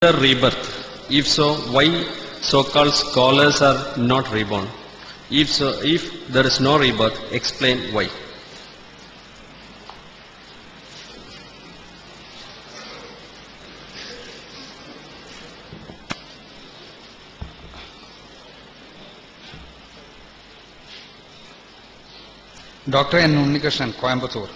the rebirth? If so, why so-called scholars are not reborn? If so, if there is no rebirth, explain why. Doctor N Unnikrishnan Coimbatore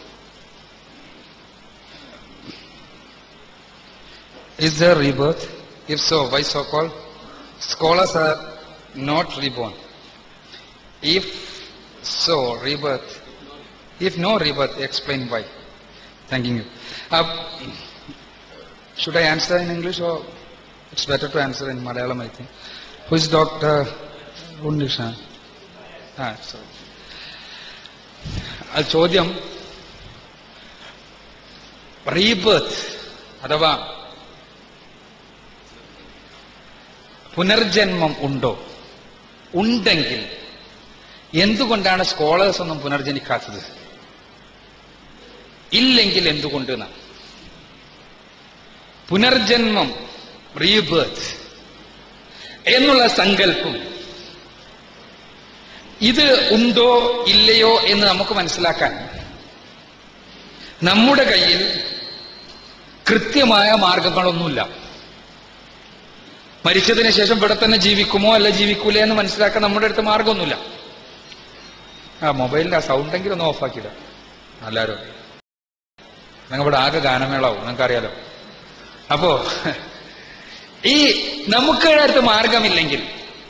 Is there rebirth? If so, why so called? Scholars are not reborn. If so, rebirth. If no rebirth, explain why. Thanking you. Uh, should I answer in English or it's better to answer in Malayalam, I think. Who is Dr. Unishan? Ah, sorry. അത് ചോദ്യം rebirth അഥവാ പുനർജന്മം ഉണ്ടോ ഉണ്ടെങ്കിൽ എന്തുകൊണ്ടാണ് scholars ഒന്നും പുനർജനിക്കാത്തത് ഇല്ലെങ്കിൽ എന്തുകൊണ്ട് എന്നാണ് പുനർജന്മം റീബേർത്ത് എന്നുള്ള സങ്കല്പം ഇത് ഉണ്ടോ ഇല്ലയോ എന്ന് നമുക്ക് മനസ്സിലാക്കാൻ നമ്മുടെ കയ്യിൽ കൃത്യമായ മാർഗങ്ങളൊന്നുമില്ല മരിച്ചതിന് ശേഷം ഇവിടെ തന്നെ ജീവിക്കുമോ അല്ല ജീവിക്കൂലേ എന്ന് മനസ്സിലാക്കാൻ നമ്മുടെ അടുത്ത് മാർഗമൊന്നുമില്ല ആ മൊബൈലിന്റെ ആ സൗണ്ടെങ്കിലും ഒന്ന് ഓഫാക്കിയിട എല്ലാവരും ഞങ്ങൾ ഇവിടെ ആകെ ഗാനമേളാവും നിങ്ങൾക്കറിയാലോ അപ്പോ ഈ നമുക്ക് അടുത്ത് മാർഗമില്ലെങ്കിൽ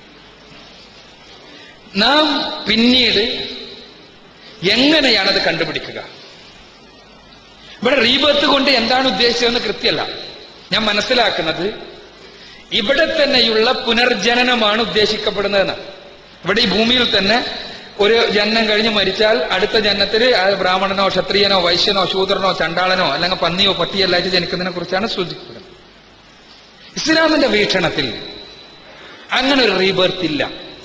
നാം പിന്നീട് എങ്ങനെയാണത് കണ്ടുപിടിക്കുക ഇവിടെ റീബർത്ത് കൊണ്ട് എന്താണ് ഉദ്ദേശിച്ചതെന്ന് കൃത്യമല്ല ഞാൻ മനസ്സിലാക്കുന്നത് ഇവിടെ തന്നെയുള്ള പുനർജനനമാണ് ഉദ്ദേശിക്കപ്പെടുന്നതെന്ന് ഇവിടെ ഈ ഭൂമിയിൽ തന്നെ ഒരു ജന്മം കഴിഞ്ഞ് മരിച്ചാൽ അടുത്ത ജന്മത്തിൽ ആ ബ്രാഹ്മണനോ ക്ഷത്രിയനോ വൈശ്യനോ ശൂദ്രനോ ചണ്ടാളനോ അല്ലെങ്കിൽ പന്നിയോ പട്ടിയോ എല്ലായിട്ട് ജനിക്കുന്നതിനെ കുറിച്ചാണ് സൂചിപ്പിക്കുന്നത് ഇസ്ലാമിന്റെ വീക്ഷണത്തിൽ അങ്ങനെ ഒരു റീബർത്ത് ഇല്ല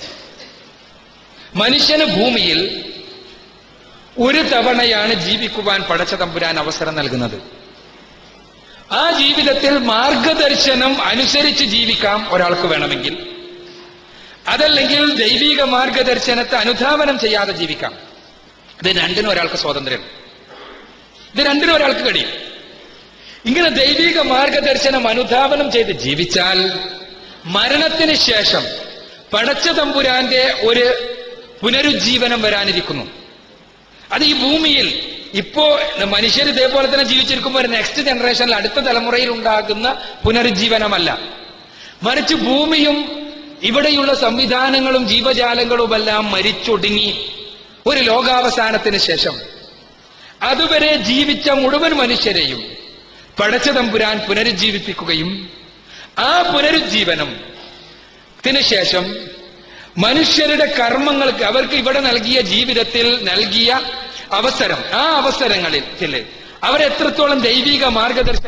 മനുഷ്യന് ഭൂമിയിൽ ഒരു തവണയാണ് ജീവിക്കുവാൻ പടച്ച തമ്പുരാൻ അവസരം നൽകുന്നത് ആ ജീവിതത്തിൽ മാർഗദർശനം അനുസരിച്ച് ജീവിക്കാം ഒരാൾക്ക് വേണമെങ്കിൽ അതല്ലെങ്കിൽ ദൈവിക മാർഗദർശനത്തെ അനുധാവനം ചെയ്യാതെ ജീവിക്കാം ഇത് രണ്ടിനും ഒരാൾക്ക് സ്വാതന്ത്ര്യം ഇത് രണ്ടിനും ഒരാൾക്ക് കഴിയും ഇങ്ങനെ ദൈവിക മാർഗദർശനം അനുധാവനം ചെയ്ത് ജീവിച്ചാൽ മരണത്തിന് ശേഷം പടച്ച തമ്പുരാന്റെ ഒരു പുനരുജ്ജീവനം വരാനിരിക്കുന്നു അത് ഈ ഭൂമിയിൽ ഇപ്പോ മനുഷ്യർ ഇതേപോലെ തന്നെ ജീവിച്ചിരിക്കുമ്പോൾ ഒരു നെക്സ്റ്റ് ജനറേഷനിൽ അടുത്ത തലമുറയിൽ ഉണ്ടാകുന്ന പുനരുജ്ജീവനമല്ല മറിച്ച് ഭൂമിയും ഇവിടെയുള്ള സംവിധാനങ്ങളും ജീവജാലങ്ങളുമെല്ലാം മരിച്ചൊടുങ്ങി ഒരു ലോകാവസാനത്തിന് ശേഷം അതുവരെ ജീവിച്ച മുഴുവൻ മനുഷ്യരെയും പടച്ച തമ്പുരാൻ പുനരുജ്ജീവിപ്പിക്കുകയും ആ പുനരുജ്ജീവനം ത്തിന് ശേഷം മനുഷ്യരുടെ കർമ്മങ്ങൾക്ക് അവർക്ക് ഇവിടെ നൽകിയ ജീവിതത്തിൽ നൽകിയ അവസരം ആ അവസരങ്ങളിൽ അവരെത്രത്തോളം ദൈവിക മാർഗദർശനം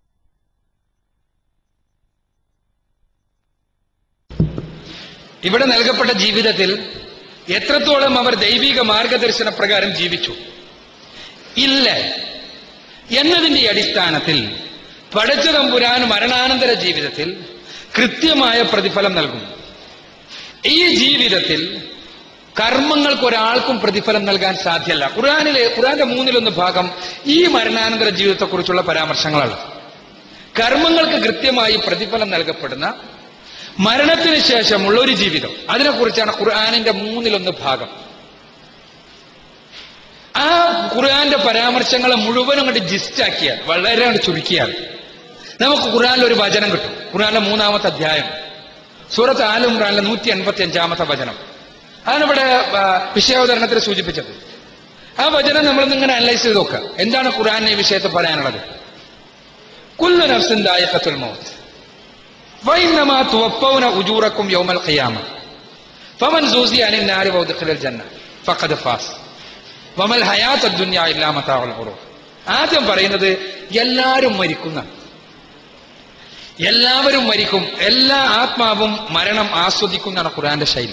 ഇവിടെ നൽകപ്പെട്ട ജീവിതത്തിൽ എത്രത്തോളം അവർ ദൈവിക മാർഗദർശന പ്രകാരം ജീവിച്ചു ഇല്ല എന്നതിന്റെ അടിസ്ഥാനത്തിൽ പടച്ച തമ്പുരാൻ മരണാനന്തര ജീവിതത്തിൽ കൃത്യമായ പ്രതിഫലം നൽകും ഈ ജീവിതത്തിൽ കർമ്മങ്ങൾക്ക് ഒരാൾക്കും പ്രതിഫലം നൽകാൻ സാധ്യമല്ല ഖുർആാനിലെ ഖുർആന്റെ മൂന്നിലൊന്ന് ഭാഗം ഈ മരണാനന്തര ജീവിതത്തെക്കുറിച്ചുള്ള പരാമർശങ്ങളാണ് കർമ്മങ്ങൾക്ക് കൃത്യമായി പ്രതിഫലം നൽകപ്പെടുന്ന മരണത്തിന് ശേഷമുള്ള ഒരു ജീവിതം അതിനെക്കുറിച്ചാണ് ഖുർആാനിന്റെ മൂന്നിലൊന്ന് ഭാഗം ആ ഖുർആന്റെ പരാമർശങ്ങളെ മുഴുവനും അങ്ങോട്ട് ജിസ്റ്റാക്കിയാൽ വളരെ അങ്ങോട്ട് ചുരുക്കിയാൽ നമുക്ക് ഖുർആനിൽ ഒരു വചനം കിട്ടും ഖുർആനിലെ മൂന്നാമത്തെ അധ്യായം സൂറത്ത് ആലുംറാനിലെ നൂറ്റി എൺപത്തി അഞ്ചാമത്തെ വചനം അതാണ് ഇവിടെ ആ, വിഷയാവതരണത്തിൽ സൂചിപ്പിച്ചത് ആ വചനം നമ്മൾ ഇങ്ങനെ അനലൈസ് ചെയ്ത് നോക്കുക എന്താണ് ഖുർആൻ ഈ വിഷയത്തിൽ പറയാനുള്ളത് കുല്ലു നഫ്സിൻ ദായിഖത്തുൽ മൗത്ത് വൈന്നമാ തുവഫൗന ഉജൂറക്കും യൗമൽ ഖിയാമ ഫമൻ സൂസി അനിൻ നാരി വൗദഖിലൽ ജന്ന ഫഖദ് ഫാസ് വമൽ ഹയാത്ത് ദുനിയ ഇല്ലാ മതാഉൽ ഖുറൂർ ആദ്യം പറയുന്നത് എല്ലാവരും മരിക്കുന്ന എല്ലാവരും മരിക്കും എല്ലാ ആത്മാവും മരണം ആസ്വദിക്കുന്നതാണ് ഖുർആന്റെ ശൈലി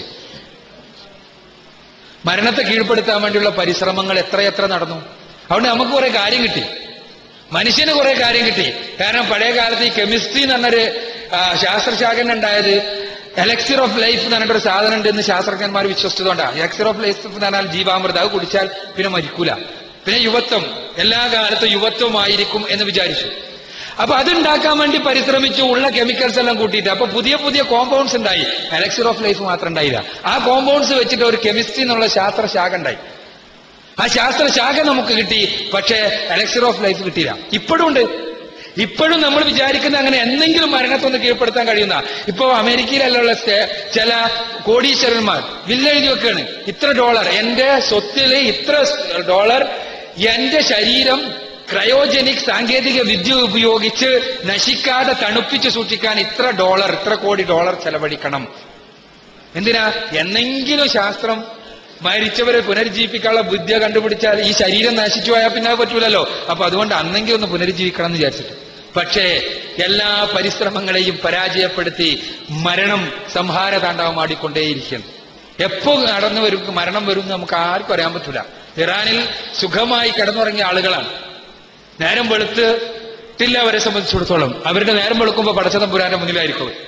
മരണത്തെ കീഴ്പ്പെടുത്താൻ വേണ്ടിയുള്ള പരിശ്രമങ്ങൾ എത്രയെത്ര നടന്നു അതുകൊണ്ട് നമുക്ക് കുറെ കാര്യം കിട്ടി മനുഷ്യന് കുറെ കാര്യം കിട്ടി കാരണം പഴയ കാലത്ത് ഈ കെമിസ്ട്രി എന്ന് പറഞ്ഞൊരു ആ, ശാസ്ത്രശാഖന ഉണ്ടായത് എലക്സിർ ഓഫ് ലൈഫ് എന്ന് പറഞ്ഞിട്ടൊരു സാധനം ഉണ്ടെന്ന് ശാസ്ത്രജ്ഞന്മാർ വിശ്വസിച്ചതുകൊണ്ടാണ് എലക്സിർ ഓഫ് ലൈഫ് എന്ന് പറഞ്ഞാൽ ജീവാമൃത അത് കുടിച്ചാൽ പിന്നെ മരിക്കൂല പിന്നെ യുവത്വം എല്ലാ കാലത്തും യുവത്വമായിരിക്കും എന്ന് വിചാരിച്ചു അപ്പൊ അതുണ്ടാക്കാൻ വേണ്ടി പരിശ്രമിച്ചു ഉള്ള കെമിക്കൽസ് എല്ലാം കൂട്ടിയിട്ട് അപ്പൊ പുതിയ പുതിയ കോമ്പൗണ്ട്സ് ഉണ്ടായി എലക്സിർ ഓഫ് ലൈഫ് മാത്രം ഉണ്ടായില്ല ആ കോമ്പൗണ്ട്സ് വെച്ചിട്ട് ഒരു കെമിസ്ട്രി എന്നുള്ള ശാസ്ത്രശാഖ ഉണ്ടായി ആ ശാസ്ത്രശാഖ നമുക്ക് കിട്ടി പക്ഷേ എലക്സിർ ഓഫ് ലൈഫ് കിട്ടിയില്ല ഇപ്പോഴും ഉണ്ട് ഇപ്പോഴും നമ്മൾ വിചാരിക്കുന്ന അങ്ങനെ എന്തെങ്കിലും മരണത്തൊന്ന് കീഴ്പ്പെടുത്താൻ കഴിയുന്ന ഇപ്പോ അമേരിക്കയിലുള്ള സ്റ്റേ- ചില കോടീശ്വരന്മാർ വില്ലെഴുതി വെക്കാണ് ഇത്ര ഡോളർ എന്റെ സ്വത്തില് ഇത്ര ഡോളർ എന്റെ ശരീരം ക്രയോജനിക് സാങ്കേതിക വിദ്യ ഉപയോഗിച്ച് നശിക്കാതെ തണുപ്പിച്ച് സൂക്ഷിക്കാൻ ഇത്ര ഡോളർ ഇത്ര കോടി ഡോളർ ചെലവഴിക്കണം എന്തിനാ എന്നെങ്കിലും ശാസ്ത്രം മരിച്ചവരെ പുനരുജ്ജീവിപ്പിക്കാനുള്ള വിദ്യ കണ്ടുപിടിച്ചാൽ ഈ ശരീരം നശിച്ചു പോയാൽ പിന്നെ അത് പറ്റൂലല്ലോ അപ്പൊ അതുകൊണ്ട് അന്നെങ്കിലും ഒന്ന് പുനരുജ്ജീവിക്കണം എന്ന് വിചാരിച്ചിട്ട് പക്ഷേ എല്ലാ പരിശ്രമങ്ങളെയും പരാജയപ്പെടുത്തി മരണം സംഹാര താണ്ഡവം ആടിക്കൊണ്ടേയിരിക്കുന്നു എപ്പോ നടന്നു വരും മരണം വരും എന്ന് നമുക്ക് ആർക്കും അറിയാൻ പറ്റൂല ഇറാനിൽ സുഖമായി കിടന്നുറങ്ങിയ ആളുകളാണ് നേരം വെളുത്തിട്ടില്ല അവരെ സംബന്ധിച്ചിടത്തോളം അവരുടെ നേരം വെളുക്കുമ്പോൾ പടച്ചതം പുരാന്റെ മുന്നിലായിരിക്കും അവർ.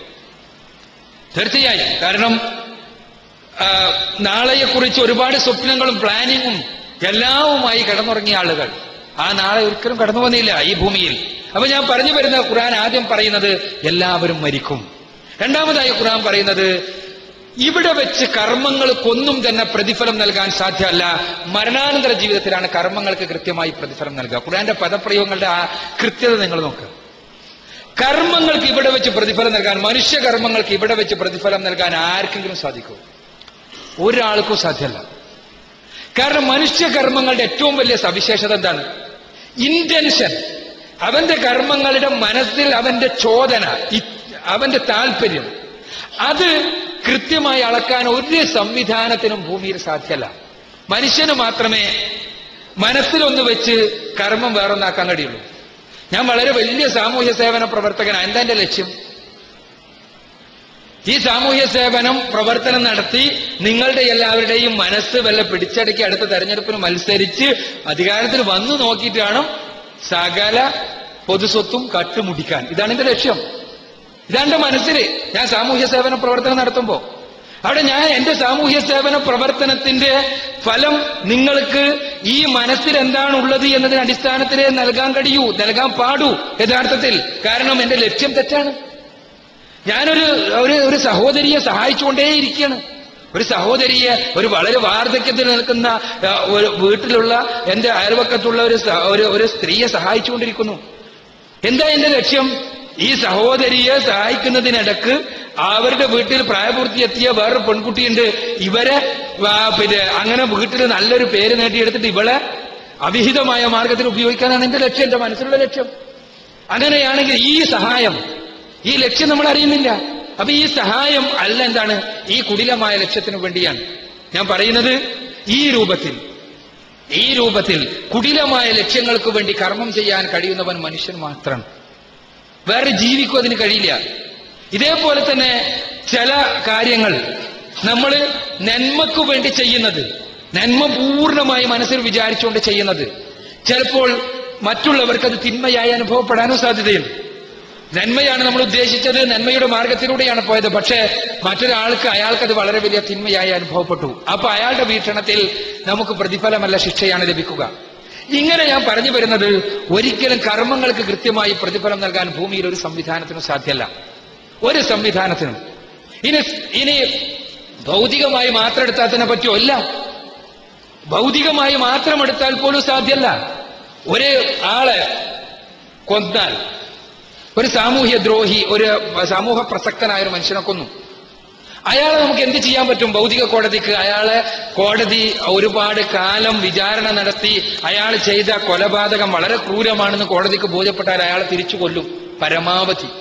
തീർച്ചയായും കാരണം ആ, നാളെയെക്കുറിച്ച് ഒരുപാട് സ്വപ്നങ്ങളും പ്ലാനിങ്ങും എല്ലാവുമായി കിടന്നുറങ്ങിയ ആളുകൾ ആ നാളെ ഒരിക്കലും കടന്നു വന്നില്ല ഈ ഭൂമിയിൽ അപ്പൊ ഞാൻ പറഞ്ഞു വരുന്ന ഖുർആൻ ആദ്യം പറയുന്നത് എല്ലാവരും മരിക്കും രണ്ടാമതായി ഖുർആൻ പറയുന്നത് ഇവിടെ വെച്ച് കർമ്മങ്ങൾക്കൊന്നും തന്നെ പ്രതിഫലം നൽകാൻ സാധ്യമല്ല മരണാനന്തര ജീവിതത്തിലാണ് കർമ്മങ്ങൾക്ക് കൃത്യമായി പ്രതിഫലം നൽകുക ഖുർആന്റെ പദപ്രയോഗങ്ങളുടെ ആ കൃത്യത നിങ്ങൾ നോക്കുക കർമ്മങ്ങൾക്ക് ഇവിടെ വെച്ച് പ്രതിഫലം നൽകാൻ മനുഷ്യ കർമ്മങ്ങൾക്ക് ഇവിടെ വെച്ച് പ്രതിഫലം നൽകാൻ ആർക്കെങ്കിലും സാധിക്കും ഒരാൾക്കും സാധ്യമല്ല കാരണം മനുഷ്യ കർമ്മങ്ങളുടെ ഏറ്റവും വലിയ സവിശേഷത എന്താണ് ഇന്റൻഷൻ അവന്റെ കർമ്മങ്ങളുടെ മനസ്സിൽ അവന്റെ ചോദന ഇ- അവന്റെ താല്പര്യം അത് കൃത്യമായി അളക്കാൻ ഒരു സംവിധാനത്തിനും ഭൂമിയിൽ സാധ്യമല്ല മനുഷ്യന് മാത്രമേ മനസ്സിലൊന്ന് വെച്ച് കർമ്മം വേറൊന്നാക്കാൻ കഴിയുള്ളൂ ഞാൻ വളരെ വലിയ സാമൂഹ്യ സേവന പ്രവർത്തകനാണ് എന്താ എന്റെ ലക്ഷ്യം ഈ സാമൂഹ്യ സേവനം പ്രവർത്തനം നടത്തി നിങ്ങളുടെ എല്ലാവരുടെയും മനസ്സ് വല്ല പിടിച്ചടക്കി അടുത്ത തെരഞ്ഞെടുപ്പിന് മത്സരിച്ച് അധികാരത്തിൽ വന്നു നോക്കിയിട്ട് വേണം സകല പൊതുസ്വത്തും കട്ടുമുടിക്കാൻ ഇതാണ് എന്റെ ലക്ഷ്യം ഇതാണ് എന്റെ മനസ്സിൽ ഞാൻ സാമൂഹ്യ സേവന പ്രവർത്തനം നടത്തുമ്പോ അവിടെ ഞാൻ എന്റെ സാമൂഹ്യ സേവന പ്രവർത്തനത്തിന്റെ ഫലം നിങ്ങൾക്ക് ഈ മനസ്സിൽ എന്താണ് ഉള്ളത് എന്നതിന് അടിസ്ഥാനത്തിലേ നൽകാൻ കഴിയൂ നൽകാൻ പാടൂ യഥാർത്ഥത്തിൽ കാരണം എന്റെ ലക്ഷ്യം തെറ്റാണ് ഞാനൊരു ഒരു ഒരു സഹോദരിയെ സഹായിച്ചുകൊണ്ടേയിരിക്കുകയാണ് ഒരു സഹോദരിയെ ഒരു വളരെ വാർദ്ധക്യത്തിൽ നിൽക്കുന്ന ആ, ഒരു വീട്ടിലുള്ള എന്റെ അയൽവക്കത്തുള്ള ഒരു സ- ഒരു ഒരു സ്ത്രീയെ സഹായിച്ചുകൊണ്ടിരിക്കുന്നു എന്താ എന്റെ ലക്ഷ്യം ഈ സഹോദരിയെ സഹായിക്കുന്നതിനിടക്ക് അവരുടെ വീട്ടിൽ പ്രായപൂർത്തിയെത്തിയ വേറൊരു പെൺകുട്ടിയുണ്ട് ഇവരെ ആ, പിന്നെ അങ്ങനെ വീട്ടിൽ നല്ലൊരു പേര് നേടിയെടുത്തിട്ട് ഇവളെ അവിഹിതമായ മാർഗത്തിൽ ഉപയോഗിക്കാനാണ് എന്റെ ലക്ഷ്യം എന്റെ മനസ്സിലുള്ള ലക്ഷ്യം അങ്ങനെയാണെങ്കിൽ ഈ സഹായം ഈ ലക്ഷ്യം നമ്മൾ അറിയുന്നില്ല അപ്പൊ ഈ സഹായം അല്ല എന്താണ് ഈ കുടിലമായ ലക്ഷ്യത്തിന് വേണ്ടിയാണ് ഞാൻ പറയുന്നത് ഈ രൂപത്തിൽ ഈ രൂപത്തിൽ കുടിലമായ ലക്ഷ്യങ്ങൾക്ക് വേണ്ടി കർമ്മം ചെയ്യാൻ കഴിയുന്നവൻ മനുഷ്യൻ മാത്രം വേറെ ജീവിക്കും അതിന് കഴിയില്ല ഇതേപോലെ തന്നെ ചില കാര്യങ്ങൾ നമ്മൾ നന്മക്ക് വേണ്ടി ചെയ്യുന്നത് നന്മ പൂർണ്ണമായി മനസ്സിൽ വിചാരിച്ചുകൊണ്ട് ചെയ്യുന്നത് ചിലപ്പോൾ മറ്റുള്ളവർക്ക് അത് തിന്മയായി അനുഭവപ്പെടാനും സാധ്യതയുണ്ട് നന്മയാണ് നമ്മൾ ഉദ്ദേശിച്ചത് നന്മയുടെ മാർഗത്തിലൂടെയാണ് പോയത് പക്ഷേ മറ്റൊരാൾക്ക് അയാൾക്ക് അത് വളരെ വലിയ തിന്മയായി അനുഭവപ്പെട്ടു അപ്പൊ അയാളുടെ വീക്ഷണത്തിൽ നമുക്ക് പ്രതിഫലമല്ല ശിക്ഷയാണ് ലഭിക്കുക ഇങ്ങനെ ഞാൻ പറഞ്ഞു വരുന്നത് ഒരിക്കലും കർമ്മങ്ങൾക്ക് കൃത്യമായി പ്രതിഫലം നൽകാൻ ഭൂമിയിൽ ഒരു സംവിധാനത്തിനും സാധ്യമല്ല ഒരു സംവിധാനത്തിനും ഇനി ഇനി ഭൗതികമായി മാത്രം എടുത്താൽ തന്നെ പറ്റുമോ ഇല്ല ഭൗതികമായി മാത്രം എടുത്താൽ പോലും സാധ്യമല്ല ഒരു ആളെ കൊന്നാൽ ഒരു സാമൂഹ്യ ദ്രോഹി ഒരു സമൂഹ പ്രസക്തനായ ഒരു മനുഷ്യനെ കൊന്നു അയാളെ നമുക്ക് എന്ത് ചെയ്യാൻ പറ്റും ഭൗതിക കോടതിക്ക് അയാളെ കോടതി ഒരുപാട് കാലം വിചാരണ നടത്തി അയാൾ ചെയ്ത കൊലപാതകം വളരെ ക്രൂരമാണെന്ന് കോടതിക്ക് ബോധ്യപ്പെട്ടാൽ അയാളെ തിരിച്ചു കൊല്ലും പരമാവധി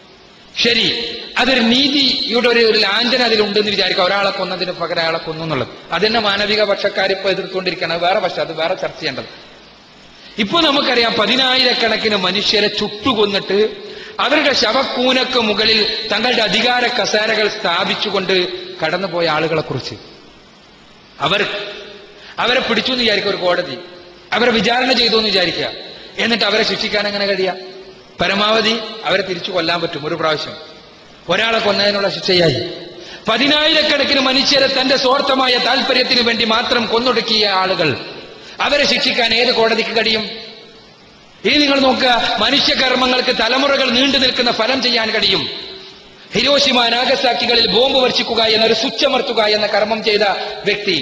ശരി അതൊരു നീതിയുടെ ഒരു ഒരു ലാഞ്ചന അതിലുണ്ടെന്ന് വിചാരിക്കുക ഒരാളെ കൊന്നതിന് പകരം അയാളെ കൊന്നു എന്നുള്ളത് അതെന്നെ മാനവിക പക്ഷക്കാർ ഇപ്പൊ എതിർത്തുകൊണ്ടിരിക്കണം വേറെ പക്ഷെ അത് വേറെ ചർച്ച ചെയ്യേണ്ടത് ഇപ്പൊ നമുക്കറിയാം പതിനായിരക്കണക്കിന് മനുഷ്യരെ ചുട്ടുകൊന്നിട്ട് അവരുടെ ശവക്കൂനക്ക് മുകളിൽ തങ്ങളുടെ അധികാര കസേരകൾ സ്ഥാപിച്ചുകൊണ്ട് കടന്നുപോയ ആളുകളെ കുറിച്ച് അവർ അവരെ പിടിച്ചു എന്ന് വിചാരിക്കുക ഒരു കോടതി അവരെ വിചാരണ ചെയ്തു എന്ന് വിചാരിക്കുക എന്നിട്ട് അവരെ ശിക്ഷിക്കാൻ എങ്ങനെ കഴിയാം പരമാവധി അവരെ തിരിച്ചു കൊല്ലാൻ പറ്റും ഒരു പ്രാവശ്യം ഒരാളെ കൊന്നതിനുള്ള ശിക്ഷയായി പതിനായിരക്കണക്കിന് മനുഷ്യരെ തന്റെ സ്വാർത്ഥമായ താല്പര്യത്തിന് വേണ്ടി മാത്രം കൊന്നൊടുക്കിയ ആളുകൾ അവരെ ശിക്ഷിക്കാൻ ഏത് കോടതിക്ക് കഴിയും ഇനി നിങ്ങൾ നോക്കുക മനുഷ്യകർമ്മങ്ങൾക്ക് തലമുറകൾ നീണ്ടു നിൽക്കുന്ന ഫലം ചെയ്യാൻ കഴിയും ഹിരോഷിമ നാഗസാക്കികളിൽ ബോംബ് വർഷിക്കുക എന്നൊരു സ്വിച്ചമർത്തുക എന്ന കർമ്മം ചെയ്ത വ്യക്തി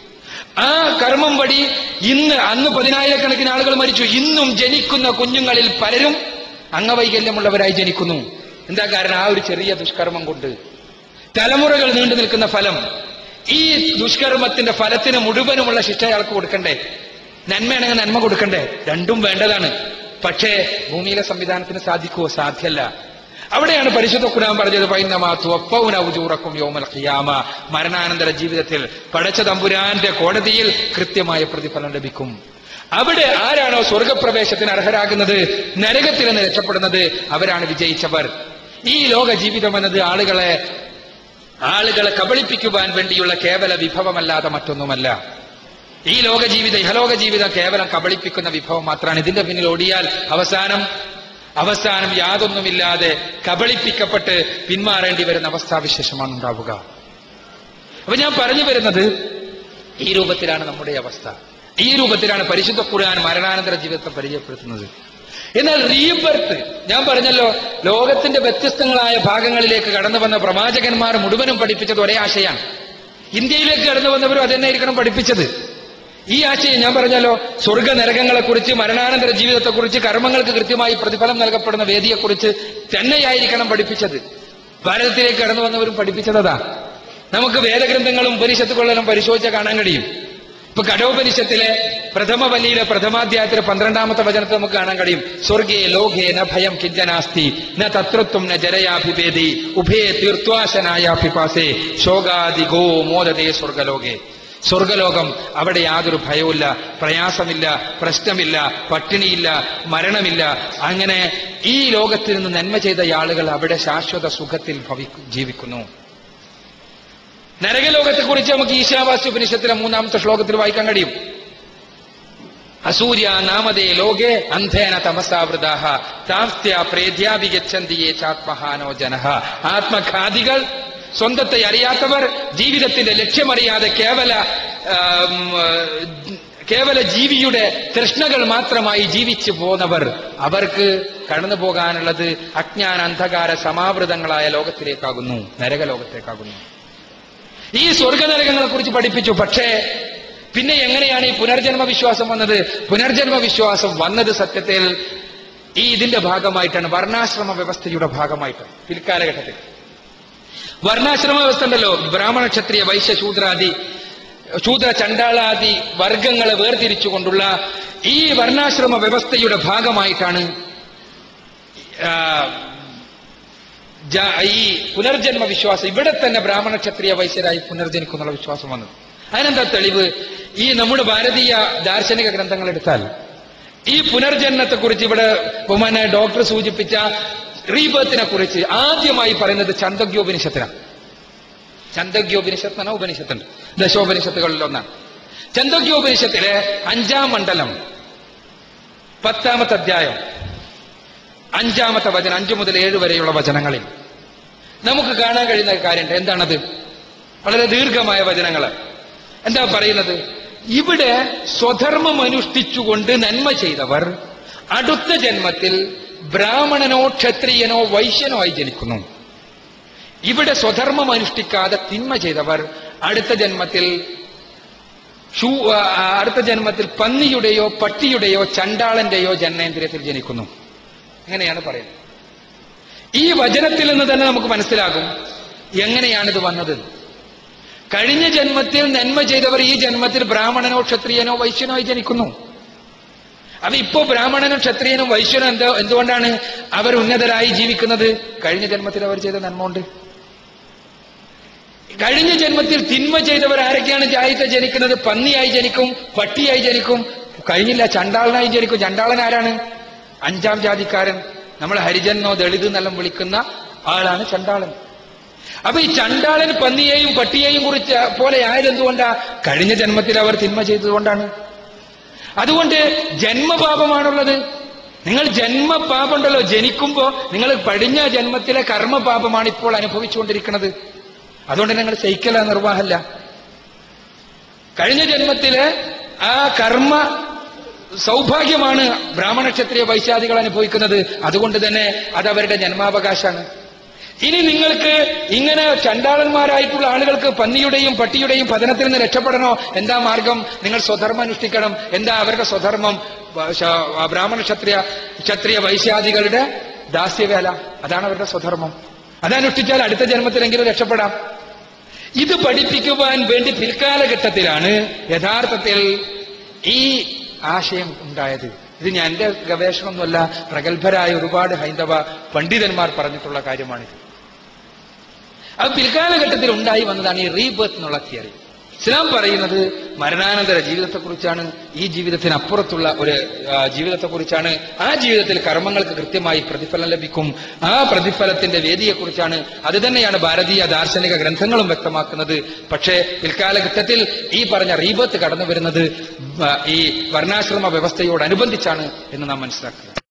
ആ കർമ്മം വഴി ഇന്ന് അന്ന് പതിനായിരക്കണക്കിന് ആളുകൾ മരിച്ചു ഇന്നും ജനിക്കുന്ന കുഞ്ഞുങ്ങളിൽ പലരും അംഗവൈകല്യമുള്ളവരായി ജനിക്കുന്നു എന്താ കാരണം ആ ഒരു ചെറിയ ദുഷ്കർമ്മം കൊണ്ട് തലമുറകൾ നീണ്ടു നിൽക്കുന്ന ഫലം ഈ ദുഷ്കർമ്മത്തിന്റെ ഫലത്തിന് മുഴുവനുമുള്ള ശിക്ഷ അയാൾക്ക് കൊടുക്കണ്ടേ നന്മയാണെങ്കിൽ നന്മ കൊടുക്കണ്ടേ രണ്ടും വേണ്ടതാണ് പക്ഷേ ഭൂമിയിലെ സംവിധാനത്തിന് സാധിക്കുമോ സാധ്യല്ല അവിടെയാണ് പരിശുദ്ധ ഖുർആൻ പറഞ്ഞത് പൈനമാത്തുറക്കും യോമൽ ഖിയാമ മരണാനന്തര ജീവിതത്തിൽ പടച്ച തമ്പുരാന്റെ കോടതിയിൽ കൃത്യമായ പ്രതിഫലം ലഭിക്കും അവിടെ ആരാണോ സ്വർഗപ്രവേശത്തിന് അർഹരാകുന്നത് നരകത്തിൽ നിന്ന് രക്ഷപ്പെടുന്നത് അവരാണ് വിജയിച്ചവർ ഈ ലോക ജീവിതം എന്നത് ആളുകളെ ആളുകളെ കബളിപ്പിക്കുവാൻ വേണ്ടിയുള്ള കേവല വിഭവമല്ലാതെ മറ്റൊന്നുമല്ല ഈ ലോക ജീവിതം ഇഹലോക ജീവിതം കേവലം കബളിപ്പിക്കുന്ന വിഭവം മാത്രമാണ് ഇതിന്റെ പിന്നിൽ ഓടിയാൽ അവസാനം അവസാനം യാതൊന്നുമില്ലാതെ കബളിപ്പിക്കപ്പെട്ട് പിന്മാറേണ്ടി വരുന്ന അവസ്ഥാവിശേഷമാണ് ഉണ്ടാവുക അപ്പൊ ഞാൻ പറഞ്ഞു വരുന്നത് ഈ രൂപത്തിലാണ് നമ്മുടെ അവസ്ഥ ഈ രൂപത്തിലാണ് പരിശുദ്ധ ഖുർആൻ മരണാനന്തര ജീവിതത്തെ പരിചയപ്പെടുത്തുന്നത് എന്നാൽ റീബർത്ത് ഞാൻ പറഞ്ഞല്ലോ ലോകത്തിന്റെ വ്യത്യസ്തങ്ങളായ ഭാഗങ്ങളിലേക്ക് കടന്നു വന്ന പ്രവാചകന്മാർ മുഴുവനും പഠിപ്പിച്ചത് ഒരേ ആശയാണ് ഇന്ത്യയിലേക്ക് കടന്നു വന്നവരും അതെന്നായിരിക്കണം പഠിപ്പിച്ചത് ഈ ആശയം ഞാൻ പറഞ്ഞല്ലോ സ്വർഗ നരകങ്ങളെക്കുറിച്ച് മരണാനന്തര ജീവിതത്തെക്കുറിച്ച് കർമ്മങ്ങൾക്ക് കൃത്യമായി പ്രതിഫലം നൽകപ്പെടുന്ന വേദിയെക്കുറിച്ച് തന്നെയായിരിക്കണം പഠിപ്പിച്ചത് ഭാരതത്തിലേക്ക് കടന്നു വന്നവരും പഠിപ്പിച്ചതാ നമുക്ക് വേദഗ്രന്ഥങ്ങളും ഉപനിഷത്തുകളെല്ലാം പരിശോധിച്ചാൽ കാണാൻ കഴിയും ഇപ്പൊ കഠോപനിഷത്തിലെ പ്രഥമ വലിയിലെ പ്രഥമാധ്യായത്തിലെ പന്ത്രണ്ടാമത്തെ വചനത്തിൽ നമുക്ക് കാണാൻ കഴിയും സ്വർഗേ ലോകേ ന ഭയം കിഞ്ചനാസ്തി ന തത്രത്വം ന ജരയാഭിഭേദി ഉഭേ തീർത്വാശനായാഭിപാസേ ശോകാദിഗോ മോദതേ സ്വർഗലോകേ സ്വർഗലോകം അവിടെ യാതൊരു ഭയവുമില്ല പ്രയാസമില്ല പ്രശ്നമില്ല പട്ടിണിയില്ല മരണമില്ല അങ്ങനെ ഈ ലോകത്തിൽ നിന്ന് നന്മ ചെയ്ത ആളുകൾ അവിടെ ശാശ്വത സുഖത്തിൽ ഭവി ജീവിക്കുന്നു നരകലോകത്തെക്കുറിച്ച് നമുക്ക് ഈശാവാസ്യ ഉപനിഷത്തിലെ മൂന്നാമത്തെ ശ്ലോകത്തിൽ വായിക്കാൻ കഴിയും അസൂര്യ നാമതേ ലോകെ അന്ധേന തമസാവൃതാഹ താസ്ത്യ പ്രേദ്യാഭിഗച്ഛന്തിയെ ചാത്മഹാനോ ജനഹ ആത്മഘാതികൾ സ്വന്തത്തെ അറിയാത്തവർ ജീവിതത്തിന്റെ ലക്ഷ്യമറിയാതെ കേവല ആം, കേവല ജീവിയുടെ തൃഷ്ണകൾ മാത്രമായി ജീവിച്ചു പോന്നവർ അവർക്ക് കടന്നു പോകാനുള്ളത് അജ്ഞാന അന്ധകാര സമാവൃതങ്ങളായ ലോകത്തിലേക്കാകുന്നു നരകലോകത്തേക്കാകുന്നു ഈ സ്വർഗനരകങ്ങളെ കുറിച്ച് പഠിപ്പിച്ചു പക്ഷേ പിന്നെ എങ്ങനെയാണ് ഈ പുനർജന്മ വിശ്വാസം വന്നത് പുനർജന്മ വിശ്വാസം വന്നത് സത്യത്തിൽ ഈ ഇതിന്റെ ഭാഗമായിട്ടാണ് വർണ്ണാശ്രമ വ്യവസ്ഥയുടെ ഭാഗമായിട്ട് പിൽക്കാലഘട്ടത്തിൽ വർണ്ണാശ്രമ വ്യവസ്ഥ ഉണ്ടല്ലോ ബ്രാഹ്മണ ക്ഷത്രിയ വൈശ്യ ശൂദ്രാദി ശൂദ്ര ചണ്ടാളാദി വർഗങ്ങളെ വേർതിരിച്ചുകൊണ്ടുള്ള ഈ വർണ്ണാശ്രമ വ്യവസ്ഥയുടെ ഭാഗമായിട്ടാണ് ആ, ജ- ഈ പുനർജന്മ വിശ്വാസം ഇവിടെ തന്നെ ബ്രാഹ്മണ ക്ഷത്രിയ വൈശ്യരായി പുനർജനിക്കുന്നുള്ള വിശ്വാസം വന്നത് അതിനെന്താ തെളിവ് ഈ നമ്മുടെ ഭാരതീയ ദാർശനിക ഗ്രന്ഥങ്ങൾ എടുത്താൽ ഈ പുനർജന്മത്തെ കുറിച്ച് ഇവിടെ ബഹുമാനായ ഡോക്ടർ സൂചിപ്പിച്ച റീബത്തിനെ കുറിച്ച് ആദ്യമായി പറയുന്നത് ചന്ദഗ്യോപനിഷത്തിനാണ് ചന്ദഗ്യോപനിഷത്ത് എന്ന ഉപനിഷത്തുണ്ട് ദശോപനിഷത്തുകളിൽ ഒന്നാണ് ചന്ദഗ്യോപനിഷത്തിലെ അഞ്ചാം മണ്ഡലം പത്താമത്തെ അധ്യായം അഞ്ചാമത്തെ വചനം അഞ്ചു മുതൽ ഏഴ് വരെയുള്ള വചനങ്ങളിൽ നമുക്ക് കാണാൻ കഴിയുന്ന കാര്യമുണ്ട് എന്താണത് വളരെ ദീർഘമായ വചനങ്ങൾ എന്താ പറയുന്നത് ഇവിടെ സ്വധർമ്മം അനുഷ്ഠിച്ചുകൊണ്ട് നന്മ ചെയ്തവർ അടുത്ത ജന്മത്തിൽ ബ്രാഹ്മണനോ ക്ഷത്രിയനോ വൈശ്യനോ ആയി ജനിക്കുന്നു ഇവിടെ സ്വധർമ്മം അനുഷ്ഠിക്കാതെ തിന്മ ചെയ്തവർ അടുത്ത ജന്മത്തിൽ ഷൂ ആ, അടുത്ത ജന്മത്തിൽ പന്നിയുടെയോ പട്ടിയുടെയോ ചണ്ടാളന്റെയോ ജന്മേന്ദ്രിയത്തിൽ ജനിക്കുന്നു അങ്ങനെയാണ് പറയുന്നത് ഈ വചനത്തിൽ നിന്ന് തന്നെ നമുക്ക് മനസ്സിലാകും എങ്ങനെയാണിത് വന്നത് കഴിഞ്ഞ ജന്മത്തിൽ നന്മ ചെയ്തവർ ഈ ജന്മത്തിൽ ബ്രാഹ്മണനോ ക്ഷത്രിയനോ വൈശ്യനോ ആയി ജനിക്കുന്നു അപ്പൊ ഇപ്പോ ബ്രാഹ്മണനും ക്ഷത്രിയനും വൈശ്യനും എന്തോ എന്തുകൊണ്ടാണ് അവർ ഉന്നതരായി ജീവിക്കുന്നത് കഴിഞ്ഞ ജന്മത്തിൽ അവർ ചെയ്ത നന്മ കൊണ്ട് കഴിഞ്ഞ ജന്മത്തിൽ തിന്മ ചെയ്തവർ ആരൊക്കെയാണ് ആയിട്ട് ജനിക്കുന്നത് പന്നിയായി ജനിക്കും പട്ടിയായി ജനിക്കും കഴിഞ്ഞില്ല ചണ്ടാളനായി ജനിക്കും ചണ്ടാളൻ ആരാണ് അഞ്ചാം ജാതിക്കാരൻ നമ്മൾ ഹരിജനോ ദളിത് എന്നെല്ലാം വിളിക്കുന്ന ആളാണ് ചണ്ടാളൻ അപ്പൊ ഈ ചണ്ടാളൻ പന്നിയെയും പട്ടിയെയും കുറിച്ച് പോലെ ആയതെന്തുകൊണ്ടാ കഴിഞ്ഞ ജന്മത്തിൽ അവർ തിന്മ ചെയ്തതുകൊണ്ടാണ് അതുകൊണ്ട് ജന്മപാപമാണുള്ളത് നിങ്ങൾ ജന്മപാപമുണ്ടല്ലോ ജനിക്കുമ്പോ നിങ്ങൾ പടിഞ്ഞ ജന്മത്തിലെ കർമ്മപാപമാണ് ഇപ്പോൾ അനുഭവിച്ചുകൊണ്ടിരിക്കുന്നത് അതുകൊണ്ട് നിങ്ങൾ സഹിക്കല നിർവാഹമല്ല കഴിഞ്ഞ ജന്മത്തിലെ ആ കർമ്മ സൗഭാഗ്യമാണ് ബ്രാഹ്മണ ക്ഷത്രിയ വൈശ്യാദികൾ അനുഭവിക്കുന്നത് അതുകൊണ്ട് തന്നെ അത് അവരുടെ ജന്മാവകാശമാണ് ഇനി നിങ്ങൾക്ക് ഇങ്ങനെ ചണ്ടാളന്മാരായിട്ടുള്ള ആളുകൾക്ക് പന്നിയുടെയും പട്ടിയുടെയും പതനത്തിൽ നിന്ന് രക്ഷപ്പെടണോ എന്താ മാർഗം നിങ്ങൾ സ്വധർമ്മം അനുഷ്ഠിക്കണം എന്താ അവരുടെ സ്വധർമ്മം വ- ശ- ബ്രാഹ്മണ ക്ഷത്രിയ ക്ഷത്രിയ വൈശ്യാദികളുടെ ദാസ്യവേല അതാണ് അവരുടെ സ്വധർമ്മം അതനുഷ്ഠിച്ചാൽ അടുത്ത ജന്മത്തിലെങ്കിലും രക്ഷപ്പെടാം ഇത് പഠിപ്പിക്കുവാൻ വേണ്ടി പിൽക്കാലഘട്ടത്തിലാണ് യഥാർത്ഥത്തിൽ ഈ ആശയം ഉണ്ടായത് ഇത് ഞാൻ എന്റെ ഗവേഷണമൊന്നുമല്ല പ്രഗത്ഭരായ ഒരുപാട് ഹൈന്ദവ പണ്ഡിതന്മാർ പറഞ്ഞിട്ടുള്ള കാര്യമാണിത് അത് പിൽക്കാലഘട്ടത്തിൽ ഉണ്ടായി വന്നതാണ് ഈ റീബർത്ത് എന്നുള്ള തിയറി ഇസ്ലാം പറയുന്നത് മരണാനന്തര ജീവിതത്തെക്കുറിച്ചാണ് ഈ ജീവിതത്തിന് അപ്പുറത്തുള്ള ഒരു ആ, ജീവിതത്തെക്കുറിച്ചാണ് ആ ജീവിതത്തിൽ കർമ്മങ്ങൾക്ക് കൃത്യമായി പ്രതിഫലം ലഭിക്കും ആ പ്രതിഫലത്തിന്റെ വേദിയെക്കുറിച്ചാണ് അത് തന്നെയാണ് ഭാരതീയ ദാർശനിക ഗ്രന്ഥങ്ങളും വ്യക്തമാക്കുന്നത് പക്ഷേ പിൽക്കാലഘട്ടത്തിൽ ഈ പറഞ്ഞ റീബത്ത് കടന്നു വരുന്നത് ആ, ഈ വർണ്ണാശ്രമ വ്യവസ്ഥയോടനുബന്ധിച്ചാണ് എന്ന് നാം മനസ്സിലാക്കുക